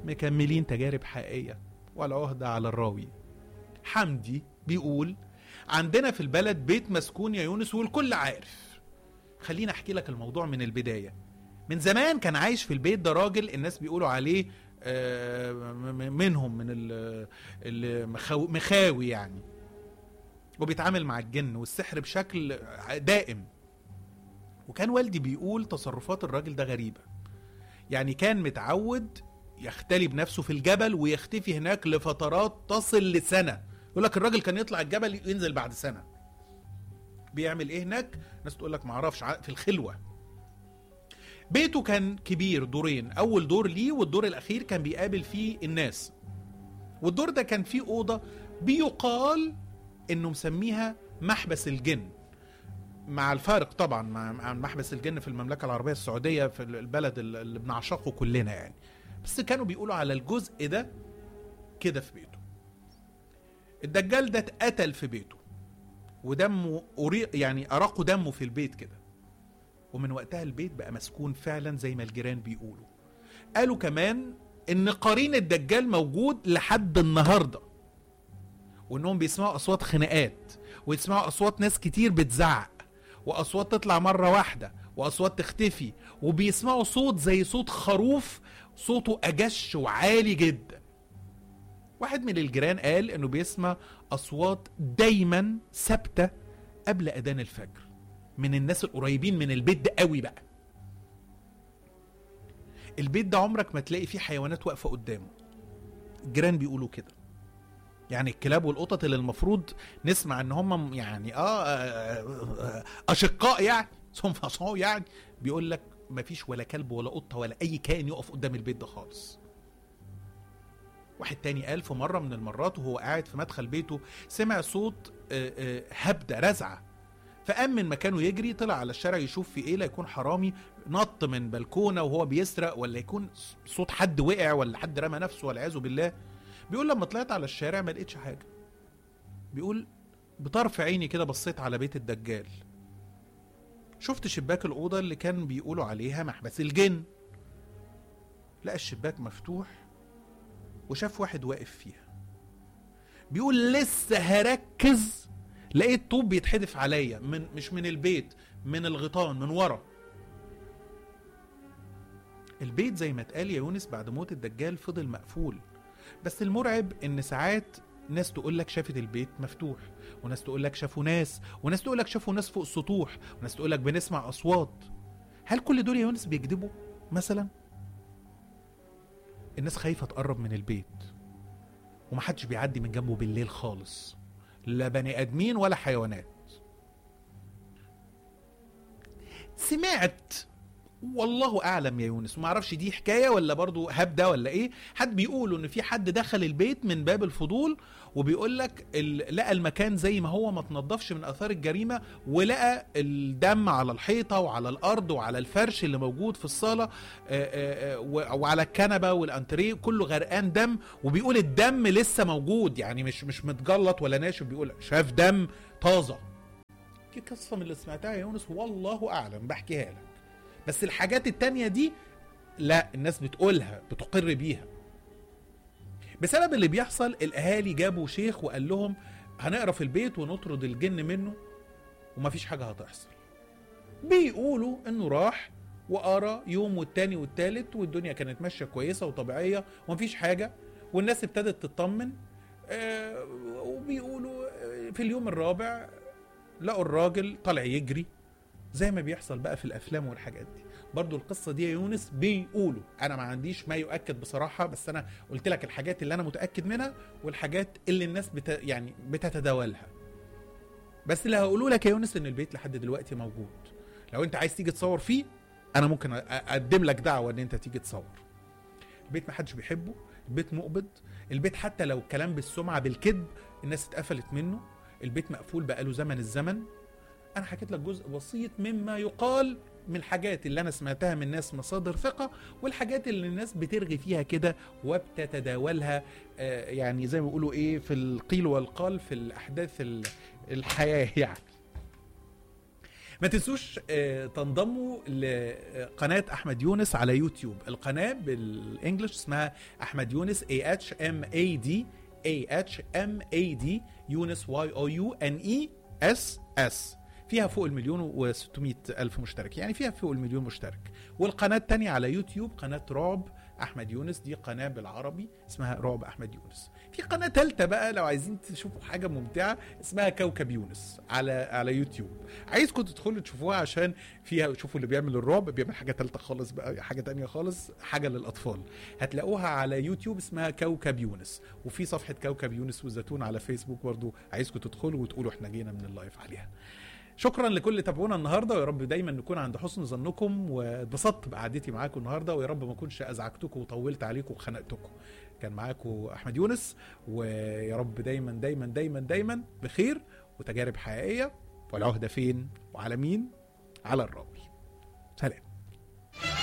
مكملين تجارب حقيقيه والعهده على الراوي حمدي بيقول عندنا في البلد بيت مسكون يا يونس والكل عارف خليني احكي لك الموضوع من البدايه من زمان كان عايش في البيت ده راجل الناس بيقولوا عليه آه، م- م- منهم من ال- المخاو- مخاوي يعني وبيتعامل مع الجن والسحر بشكل دائم وكان والدي بيقول تصرفات الراجل ده غريبة يعني كان متعود يختلي بنفسه في الجبل ويختفي هناك لفترات تصل لسنة يقول لك الراجل كان يطلع الجبل ينزل بعد سنة بيعمل ايه هناك ناس تقول لك معرفش ع- في الخلوة بيته كان كبير دورين اول دور ليه والدور الاخير كان بيقابل فيه الناس والدور ده كان فيه اوضه بيقال انه مسميها محبس الجن مع الفارق طبعا مع مع محبس الجن في المملكه العربيه السعوديه في البلد اللي بنعشقه كلنا يعني بس كانوا بيقولوا على الجزء ده كده في بيته الدجال ده اتقتل في بيته ودمه أريق يعني أراقوا دمه في البيت كده ومن وقتها البيت بقى مسكون فعلا زي ما الجيران بيقولوا قالوا كمان ان قرين الدجال موجود لحد النهارده وانهم بيسمعوا اصوات خناقات ويسمعوا اصوات ناس كتير بتزعق واصوات تطلع مره واحده واصوات تختفي وبيسمعوا صوت زي صوت خروف صوته اجش وعالي جدا واحد من الجيران قال انه بيسمع اصوات دايما ثابته قبل اذان الفجر من الناس القريبين من البيت ده قوي بقى البيت ده عمرك ما تلاقي فيه حيوانات واقفه قدامه الجيران بيقولوا كده يعني الكلاب والقطط اللي المفروض نسمع ان هم يعني اه, آه, آه اشقاء يعني هم فصاو يعني بيقول لك ما فيش ولا كلب ولا قطه ولا اي كائن يقف قدام البيت ده خالص واحد تاني قال في مره من المرات وهو قاعد في مدخل بيته سمع صوت آه آه هبده رزعه فقام من مكانه يجري طلع على الشارع يشوف في ايه لا يكون حرامي نط من بلكونه وهو بيسرق ولا يكون صوت حد وقع ولا حد رمى نفسه والعياذ بالله بيقول لما طلعت على الشارع ما لقيتش حاجه بيقول بطرف عيني كده بصيت على بيت الدجال شفت شباك الاوضه اللي كان بيقولوا عليها محبس الجن لقى الشباك مفتوح وشاف واحد واقف فيها بيقول لسه هركز لقيت طوب بيتحدف عليا من مش من البيت من الغيطان من ورا البيت زي ما اتقال يا يونس بعد موت الدجال فضل مقفول بس المرعب ان ساعات ناس تقول لك شافت البيت مفتوح وناس تقول لك شافوا ناس وناس تقول لك شافوا ناس فوق السطوح وناس تقول لك بنسمع اصوات هل كل دول يا يونس بيكذبوا مثلا الناس خايفه تقرب من البيت ومحدش بيعدي من جنبه بالليل خالص لا بني ادمين ولا حيوانات سمعت والله اعلم يا يونس ما اعرفش دي حكايه ولا برضو هبده ولا ايه حد بيقول ان في حد دخل البيت من باب الفضول وبيقول لك ال- لقى المكان زي ما هو ما تنضفش من اثار الجريمه ولقى الدم على الحيطه وعلى الارض وعلى الفرش اللي موجود في الصاله آه، آه، آه، و- وعلى الكنبه والانتريه كله غرقان دم وبيقول الدم لسه موجود يعني مش مش متجلط ولا ناشف بيقول شاف دم طازه دي قصه من اللي سمعتها يا يونس والله اعلم بحكيها لك بس الحاجات التانية دي لا الناس بتقولها بتقر بيها بسبب اللي بيحصل الاهالي جابوا شيخ وقال لهم هنقرا في البيت ونطرد الجن منه ومفيش حاجه هتحصل بيقولوا انه راح وقرا يوم والتاني والتالت والدنيا كانت ماشيه كويسه وطبيعيه ومفيش حاجه والناس ابتدت تطمن آه وبيقولوا آه، في اليوم الرابع لقوا الراجل طالع يجري زي ما بيحصل بقى في الافلام والحاجات دي برضو القصه دي يا يونس بيقولوا انا ما عنديش ما يؤكد بصراحه بس انا قلت لك الحاجات اللي انا متاكد منها والحاجات اللي الناس بت... يعني بتتداولها بس اللي هقوله لك يا يونس ان البيت لحد دلوقتي موجود لو انت عايز تيجي تصور فيه انا ممكن أ- اقدم لك دعوه ان انت تيجي تصور البيت ما حدش بيحبه البيت مقبض البيت حتى لو الكلام بالسمعه بالكذب الناس اتقفلت منه البيت مقفول بقاله زمن الزمن انا حكيت لك جزء بسيط مما يقال من الحاجات اللي انا سمعتها من ناس مصادر ثقه والحاجات اللي الناس بترغي فيها كده وبتتداولها آه، يعني زي ما بيقولوا ايه في القيل والقال في الاحداث ال- الحياه يعني ما تنسوش آه، تنضموا لقناة أحمد يونس على يوتيوب القناة بالإنجلش اسمها أحمد يونس A H M A D A H M A D يونس Y O U N E S S فيها فوق المليون و600 ألف مشترك يعني فيها فوق المليون مشترك والقناة التانية على يوتيوب قناة رعب أحمد يونس دي قناة بالعربي اسمها رعب أحمد يونس في قناة تالتة بقى لو عايزين تشوفوا حاجة ممتعة اسمها كوكب يونس على على يوتيوب عايزكم تدخلوا تشوفوها عشان فيها تشوفوا اللي بيعمل الرعب بيعمل حاجة تالتة خالص بقى حاجة تانية خالص حاجة للأطفال هتلاقوها على يوتيوب اسمها كوكب يونس وفي صفحة كوكب يونس والزيتون على فيسبوك برضو عايزكم تدخلوا وتقولوا احنا جينا من اللايف عليها شكرا لكل اللي تابعونا النهارده ويا رب دايما نكون عند حسن ظنكم واتبسطت بقعدتي معاكم النهارده ويا رب ما اكونش ازعجتكم وطولت عليكم وخنقتكم كان معاكم احمد يونس ويا رب دايما دايما دايما دايما بخير وتجارب حقيقيه والعهده فين وعلى مين على الراوي سلام